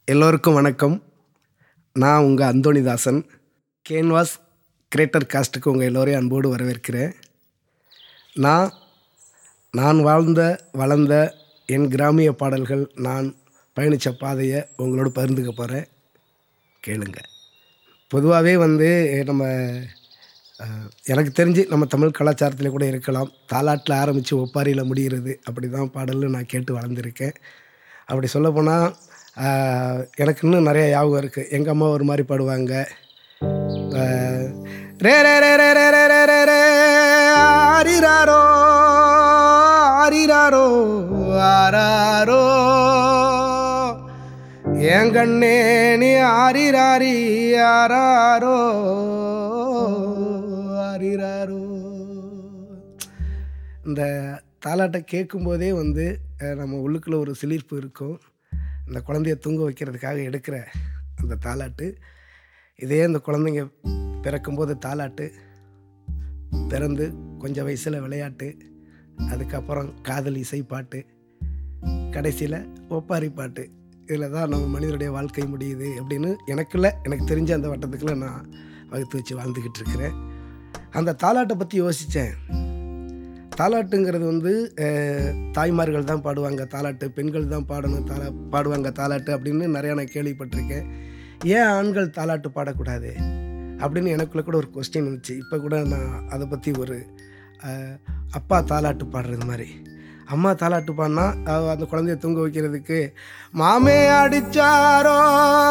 எல்லோருக்கும் வணக்கம் நான் உங்கள் அந்தோணிதாசன் கேன்வாஸ் கிரேட்டர் காஸ்ட்டுக்கு உங்கள் எல்லோரையும் அன்போடு வரவேற்கிறேன் நான் நான் வாழ்ந்த வளர்ந்த என் கிராமிய பாடல்கள் நான் பயணித்த பாதையை உங்களோட பகிர்ந்துக்க போகிறேன் கேளுங்க பொதுவாகவே வந்து நம்ம அஹ், எனக்கு தெரிஞ்சு நம்ம தமிழ் கலாச்சாரத்தில் கூட இருக்கலாம் தாலாட்டில் ஆரம்பித்து ஒப்பாரியில் முடிகிறது அப்படி தான் பாடல்னு நான் கேட்டு வளர்ந்துருக்கேன் அப்படி சொல்லப்போனால் எனக்கு இன்னும் நிறைய ஞாபகம் இருக்குது எங்கள் அம்மா ஒரு மாதிரி பாடுவாங்க அஹ், ரே ரே ரே ரே ரே ரே ரே ரே ரே ஆரிராரோ ஆரிராரோ ஆராரோ என் கண்ணே நீ ஆரிராரி ஆராரோ ஆரிராரோ இந்த தாலாட்டை கேட்கும்போதே வந்து அஹ், நம்ம உள்ளுக்குள்ள ஒரு சிலிர்ப்பு இருக்கும் இந்த குழந்தைய தூங்க வைக்கிறதுக்காக எடுக்கிற அந்த தாலாட்டு இதே இந்த குழந்தைங்க பிறக்கும்போது தாலாட்டு பிறந்து கொஞ்சம் வயசில் விளையாட்டு அதுக்கப்புறம் காதல் இசை பாட்டு கடைசியில் ஒப்பாரி பாட்டு இதில் தான் நம்ம மனிதனுடைய வாழ்க்கை முடியுது அப்படின்னு எனக்குள்ள எனக்கு தெரிஞ்ச அந்த வட்டத்துக்குள்ள நான் வகுத்து வச்சு வாழ்ந்துக்கிட்டு இருக்கிறேன் அந்த தாலாட்டை பற்றி யோசித்தேன் தாலாட்டுங்கிறது வந்து அஹ், தாய்மார்கள் தான் பாடுவாங்க தாலாட்டு பெண்கள் தான் பாடணும் தாலா பாடுவாங்க தாலாட்டு அப்படின்னு நிறையா நான் கேள்விப்பட்டிருக்கேன் ஏன் ஆண்கள் தாலாட்டு பாடக்கூடாது அப்படின்னு எனக்குள்ள கூட ஒரு கொஸ்டின் இருந்துச்சு இப்போ கூட நான் அதை பற்றி ஒரு அஹ், அப்பா தாலாட்டு பாடுறது மாதிரி அம்மா தாலாட்டு பாடினா அஹ், அந்த குழந்தைய தூங்க வைக்கிறதுக்கு மாமே அடிச்சாரோ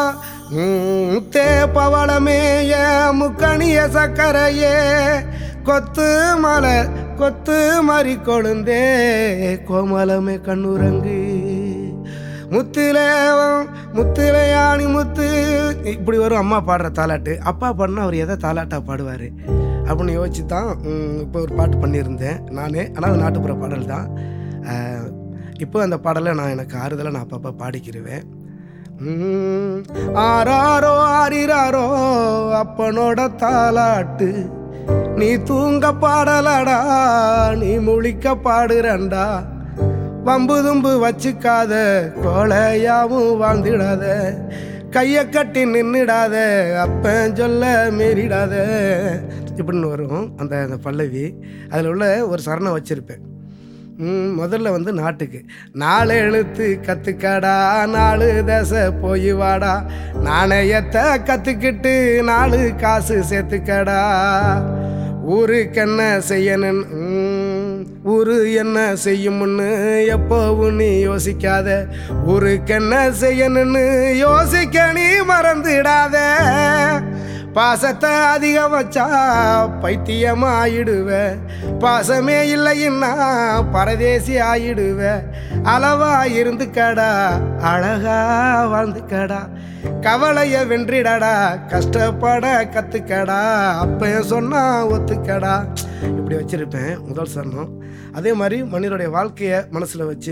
ம், தே பவளமே ஏ முக்கணிய சக்கரையே கொத்து மலை கொத்து மறி கொழுந்தே கோமலமே கண்ணுரங்கு முத்திலே முத்திலே யானி முத்து இப்படி வரும் அம்மா பாடுற தாலாட்டு அப்பா பாடினா அவர் எதை தாலாட்டா பாடுவார் அப்படின்னு யோசிச்சு தான் ம், இப்போ ஒரு பாட்டு பண்ணியிருந்தேன் நானே ஆனால் அது நாட்டுப்புற பாடல் தான் அஹ், இப்போ அந்த பாடலை நான் எனக்கு ஆறுதலாக நான் அப்பப்போ பாடிக்கிருவேன் ம், ஆராரோ ஆரிராரோ அப்பனோட தாலாட்டு நீ தூங்க பாடலடா நீ முழிக்க பாடுறண்டா வம்பு தும்பு வச்சுக்காத கோழையாவும் வாழ்ந்திடாத கையை கட்டி நின்றுடாத அப்பன் சொல்ல மீறிடாத இப்படின்னு வரும் அந்த அந்த பல்லவி அதில் உள்ள ஒரு சரணம் வச்சுருப்பேன் ம், முதல்ல வந்து நாட்டுக்கு நாலு எழுத்து கற்றுக்கடா நாலு தசை போய் வாடா நாணயத்தை கற்றுக்கிட்டு நாலு காசு சேர்த்துக்கடா ஊருக்கு என்ன செய்யணும் ம், ஊரு என்ன செய்யும்னு எப்போவும் நீ யோசிக்காத ஊருக்கு என்ன செய்யணும்னு யோசிக்க நீ மறந்துடாத பாசத்தை அதிகம் வச்சா பைத்தியம் ஆயிடுவ பாசமே இல்லைன்னா பரதேசி ஆயிடுவ அளவா இருந்துக்கடா அழகா வாழ்ந்துக்கடா கவலைய வென்றிடடா கஷ்டப்பட கத்துக்கடா அப்பையும் சொன்னா ஒத்துக்கடா இப்படி வச்சிருப்பேன் முதல் சரணம் அதே மாதிரி மனிதனுடைய வாழ்க்கையை மனசில் வச்சு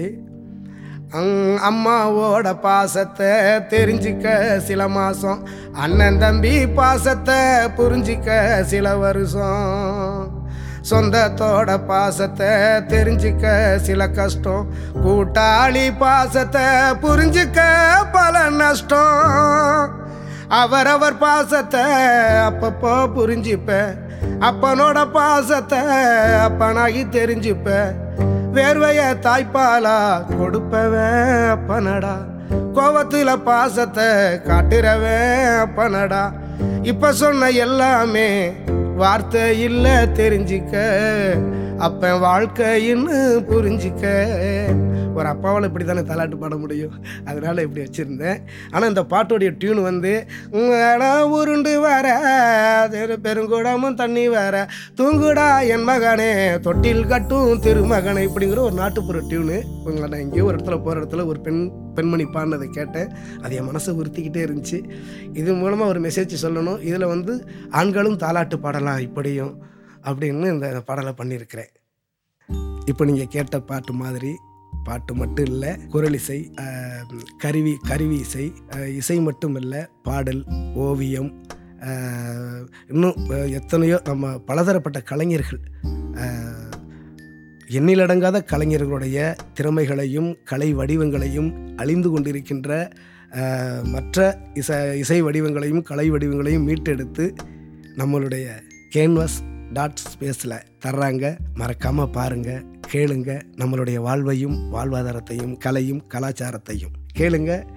அங் அம்மாவோட பாசத்தை தெரிஞ்சுக்க சில மாதம் அண்ணன் தம்பி பாசத்தை புரிஞ்சிக்க சில வருஷம் சொந்தத்தோட பாசத்தை தெரிஞ்சுக்க சில கஷ்டம் கூட்டாளி பாசத்தை புரிஞ்சுக்க பல நஷ்டம் அவரவர் பாசத்தை அப்பப்போ புரிஞ்சுப்பேன் அப்பனோட பாசத்தை அப்பனாகி தெரிஞ்சுப்பேன் வேர்வைய தாய்ப்பாலா கொடுப்பவன் அப்பனடா கோவத்துல பாசத்தை காட்டுறவன் அப்பனடா இப்ப சொன்ன எல்லாமே வார்த்தை இல்ல தெரிஞ்சிக்க அப்பன் வாழ்க்கைன்னு புரிஞ்சிக்க ஒரு அப்பாவால் இப்படி தானே தாலாட்டு பாட முடியும் அதனால இப்படி வச்சுருந்தேன் ஆனால் இந்த பாட்டோடைய டியூன் வந்து "உங்களா உருண்டு வர திரு பெருங்குடமும் தண்ணி வர தூங்குடா என் மகனே தொட்டில் கட்டும் திருமகனே இப்படிங்கிற ஒரு நாட்டுப்புற டியூனு உங்களை நான் எங்கேயோ ஒரு இடத்துல போகிற இடத்துல ஒரு பெண் பெண்மணி பாடினதை கேட்டேன் அது என் மனசை உறுத்திக்கிட்டே இருந்துச்சு இது மூலமாக ஒரு மெசேஜ் சொல்லணும் இதில் வந்து ஆண்களும் தாலாட்டு பாடலாம் இப்படியும் அப்படின்னு இந்த பாடலை பண்ணியிருக்கிறேன் இப்போ நீங்கள் கேட்ட பாட்டு மாதிரி பாட்டு மட்டும் இல்லை குரலிசை ஆஹ், கருவி கருவி இசை ஆஹ், இசை மட்டும் இல்லை பாடல் ஓவியம் ஆஹ், இன்னும் ஆஹ், எத்தனையோ நம்ம பலதரப்பட்ட கலைஞர்கள் ஆஹ், எண்ணிலடங்காத கலைஞர்களுடைய திறமைகளையும் கலை வடிவங்களையும் அழிந்து கொண்டிருக்கின்ற அஹ், மற்ற இசை இசை வடிவங்களையும் கலை வடிவங்களையும் மீட்டெடுத்து நம்மளுடைய கேன்வாஸ் டாட் ஸ்பேஸில் தர்றாங்க மறக்காமல் பாருங்கள் கேளுங்க நம்மளுடைய வாழ்வையும் வாழ்வாதாரத்தையும் கலையும் கலாச்சாரத்தையும் கேளுங்க